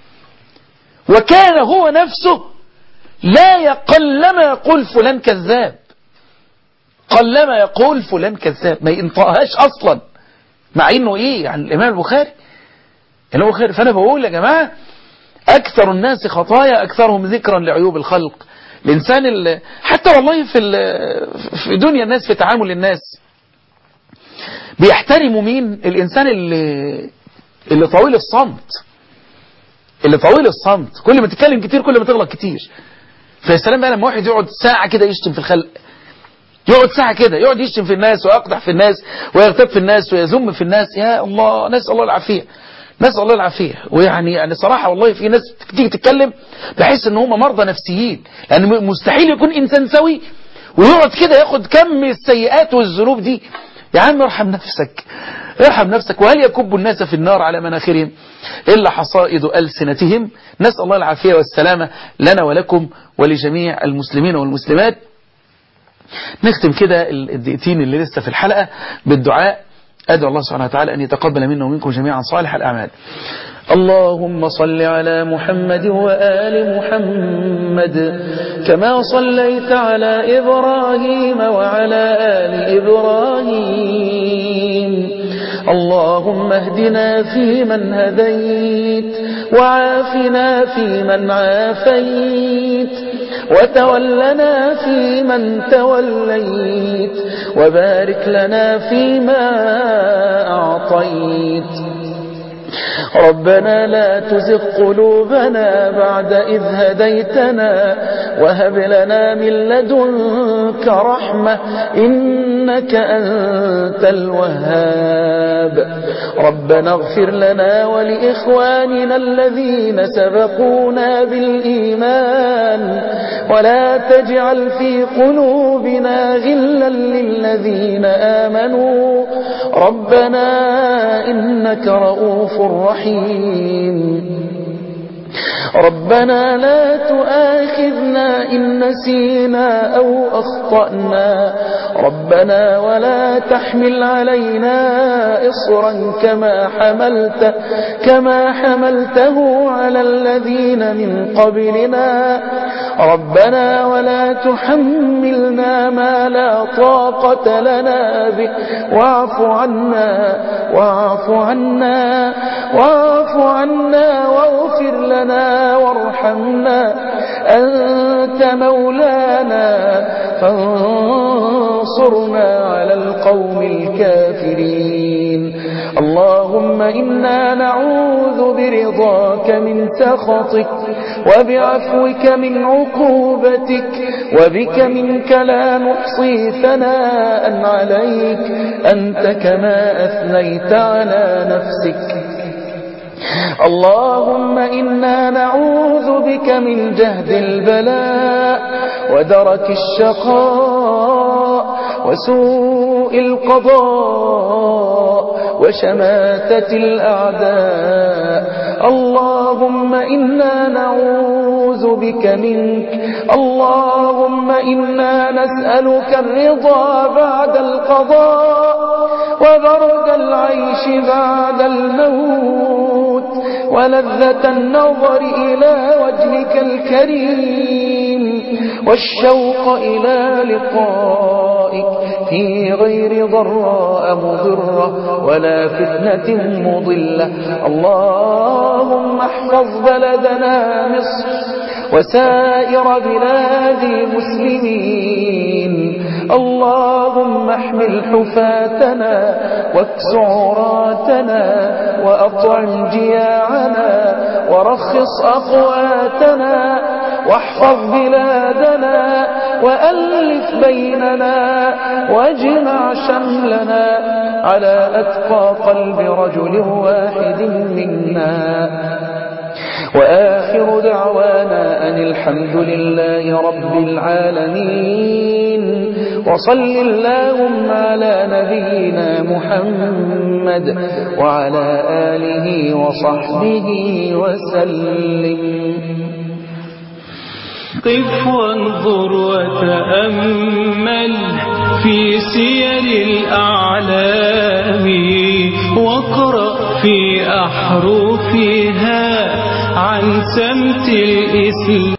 وكان هو نفسه لا يقلما يقول فلان كذاب قلما يقول فلان كذاب ما ينطقهاش أصلا مع إنه إيه يعني الإمام البخاري الإمام البخاري فأنا بقول يا جماعة أكثر الناس خطايا أكثرهم ذكرا لعيوب الخلق الإنسان اللي حتى والله في في دنيا الناس في تعامل الناس بيحترموا مين الإنسان اللي اللي طويل الصمت اللي طويل الصمت كل ما تتكلم كتير كل ما تغلط كتير فيا سلام بقى لما واحد يقعد ساعة كده يشتم في الخلق يقعد ساعة كده يقعد يشتم في الناس ويقدح في الناس ويغتاب في الناس ويذم في الناس يا الله نسأل الله العافية نسأل الله العافية ويعني يعني صراحة والله في ناس تيجي تتكلم بحس ان هم مرضى نفسيين لان مستحيل يكون انسان سوي ويقعد كده ياخد كم السيئات والذنوب دي يا عم ارحم نفسك ارحم نفسك وهل يكب الناس في النار على مناخرهم إلا حصائد ألسنتهم نسأل الله العافية والسلامة لنا ولكم ولجميع المسلمين والمسلمات نختم كده الدقيقتين اللي لسه في الحلقة بالدعاء أدعو الله سبحانه وتعالى أن يتقبل منا ومنكم جميعا صالح الأعمال اللهم صل على محمد وآل محمد كما صليت على إبراهيم وعلى آل إبراهيم اللهم اهدنا فيمن هديت وعافنا فيمن عافيت وتولنا فيمن توليت وبارك لنا فيما أعطيت ربنا لا تزغ قلوبنا بعد إذ هديتنا وهب لنا من لدنك رحمة إنك أنت الوهاب ربنا اغفر لنا ولإخواننا الذين سبقونا بالإيمان ولا تجعل في قلوبنا غلا للذين آمنوا ربنا إنك رؤوف رحيم ربنا لا تؤاخذنا إن نسينا أو أخطأنا ربنا ولا تحمل علينا إصرا كما حملت كما حملته على الذين من قبلنا ربنا ولا تحملنا ما لا طاقة لنا به واعف عنا واعف عنا واعف عنا واغفر لنا وارحمنا أنت مولانا فانصرنا على القوم الكافرين اللهم إنا نعوذ برضاك من سخطك وبعفوك من عقوبتك وبك منك لا نحصي ثناء عليك أنت كما أثنيت على نفسك اللهم إنا نعوذ بك من جهد البلاء ودرك الشقاء وسوء القضاء وشماتة الأعداء اللهم إنا نعوذ بك منك اللهم إنا نسألك الرضا بعد القضاء وبرد العيش بعد الموت ولذة النظر إلى وجهك الكريم والشوق إلى لقائك في غير ضراء مضرة ولا فتنة مضلة اللهم احفظ بلدنا مصر وسائر بلاد المسلمين اللهم احمل حفاتنا واكس عراتنا وأطعم جياعنا ورخص أقواتنا واحفظ بلادنا وألف بيننا واجمع شملنا على أتقى قلب رجل واحد منا وآخر دعوانا أن الحمد لله رب العالمين وصل اللهم على نبينا محمد وعلى آله وصحبه وسلم قف وانظر وتأمل في سير الأعلام واقرأ في أحرفها عن سمت الإسلام